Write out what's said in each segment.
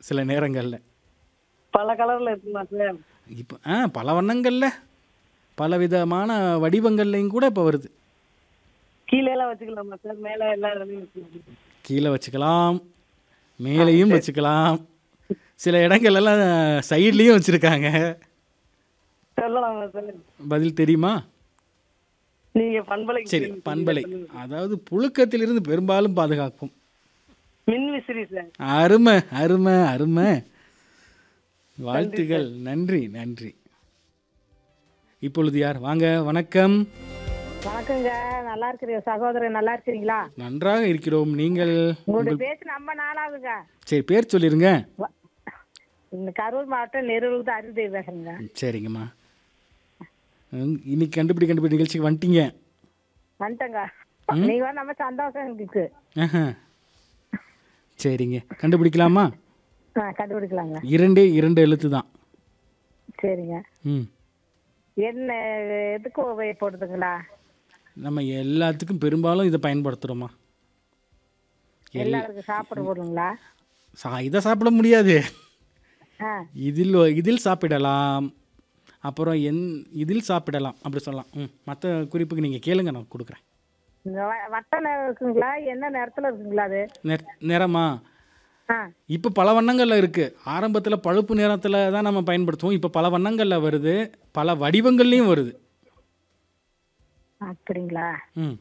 சில நேரங்களில் பல கலர்ல இருக்குமா சார் இப்போ ஆ பல வண்ணங்களில் பலவிதமான வடிவங்கள்லையும் கூட இப்போ வருது கீழே எல்லாம் வச்சுக்கலாமா சார் மேல எல்லா இதுலயும் வச்சுக்கலாம் கீழே வச்சுக்கலாம் மேலேயும் வச்சுக்கலாம் சில இடங்கள்லாம் சைட்லேயும் வச்சுருக்காங்க சொல்லலாமா சார் பதில் தெரியுமா நீங்க பண்பலை சரி பண்பலை அதாவது புழுக்கத்திலிருந்து பெரும்பாலும் பாதுகாக்கும் மின் விசிறி சார் அருமை அருமை அருமை வாழ்த்துகள் நன்றி நன்றி இப்பொழுது யார் வாங்க வணக்கம் வணக்கங்க நல்லா இருக்கிறீங்க சகோதரர் நல்லா இருக்கிறீங்களா நன்றாக இருக்கிறோம் நீங்கள் உங்களோட பேச்சு நம்ம நாளாகுங்க சரி பேர் சொல்லிருங்க வ- இந்த கரூர் மாவட்டம் நெருவுக்கு அருள்தேவி பேசுறேங்க சரிங்கம்மா ம், இன்னைக்கு கண்டுபிடி கண்டுபிடி நிகழ்ச்சிக்கு வந்துட்டீங்க வந்துட்டேங்க நீங்க வந்து நம்ம சந்தோஷம் இருக்கு ஆஹா. சரிங்க கண்டுபிடிக்கலாமா ஆ கண்டுபிடிக்கலாங்க இரண்டே இரண்டு எழுத்து தான் சரிங்க ம் என்ன எதுக்கு உபயோகப்படுத்துங்களா நம்ம எல்லாத்துக்கும் பெரும்பாலும் இதை பயன்படுத்துகிறோமா எல்லாருக்கும் சாப்பிட போடுங்களா சா இதை சாப்பிட முடியாது ஆ இதில் இதில் சாப்பிடலாம் அப்புறம் என் இதில் சாப்பிடலாம் அப்படி சொல்லலாம் ம் மற்ற குறிப்புக்கு நீங்கள் கேளுங்க நான் கொடுக்குறேன் இந்த வ- வட்ட நேரம் இருக்குங்களா என்ன நேரத்துல இருக்குங்களா அது நெ- நிறமா ஆ இப்போ பல வண்ணங்களில் இருக்குது ஆரம்பத்தில் பழுப்பு நிறத்தில் தான் நம்ம பயன்படுத்துவோம் இப்போ பல வண்ணங்களில் வருது பல வடிவங்கள்லேயும் வருது அப்படிங்களா ம்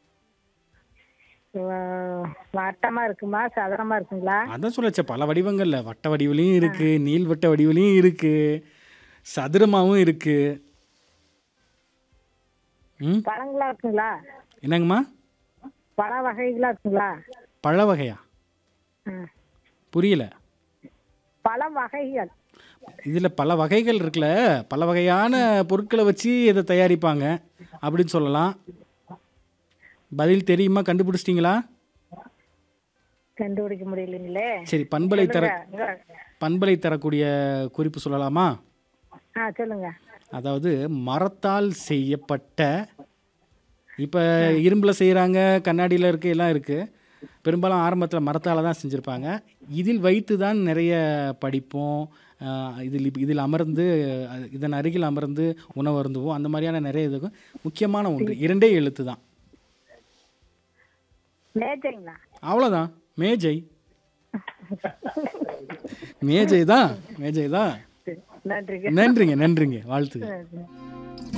வ- வட்டமா இருக்குமா சதுரமா இருக்குங்களா அதான் சொல்லச்சே பல வடிவங்களில் வட்ட வடிவிலையும் இருக்குது நீள்வட்ட வடிவிலையும் இருக்குது சதுரமாகவும் இருக்குது ம் பழங்களா இருக்குங்களா என்னங்கம்மா பழ வகைகளா இருக்குங்களா பழ வகையா ம் புரியல பழ வகைகள் இதில் பல வகைகள் இருக்குல்ல பல வகையான பொருட்களை வச்சு இதை தயாரிப்பாங்க அப்படின்னு சொல்லலாம் பதில் தெரியுமா கண்டுபிடிச்சிட்டிங்களா கண்டுபிடிக்க முடியலைங்களே சரி பண்பலை தர இங்க- பண்பலை தரக்கூடிய குறிப்பு சொல்லலாமா ஆ சொல்லுங்க அதாவது மரத்தால் செய்யப்பட்ட இப்போ இரும்பில் செய்கிறாங்க கண்ணாடியில் இருக்க எல்லாம் இருக்குது பெரும்பாலும் ஆரம்பத்தில் மரத்தால் தான் செஞ்சுருப்பாங்க இதில் வைத்து தான் நிறைய படிப்போம் ஆஹ் இதில் இப்ப- இதில் அமர்ந்து அஹ் இதன் அருகில் அமர்ந்து உணவு அருந்துவோம் அந்த மாதிரியான நிறைய இதுக்கு முக்கியமான ஒன்று இரண்டே எழுத்து தான் மேஜைங்களா அவ்வளோதான் மேஜை மேஜை தான் மேஜை தான் நன்றிங்க நன்றிங்க நன்றிங்க வாழ்த்துங்க நன்றி.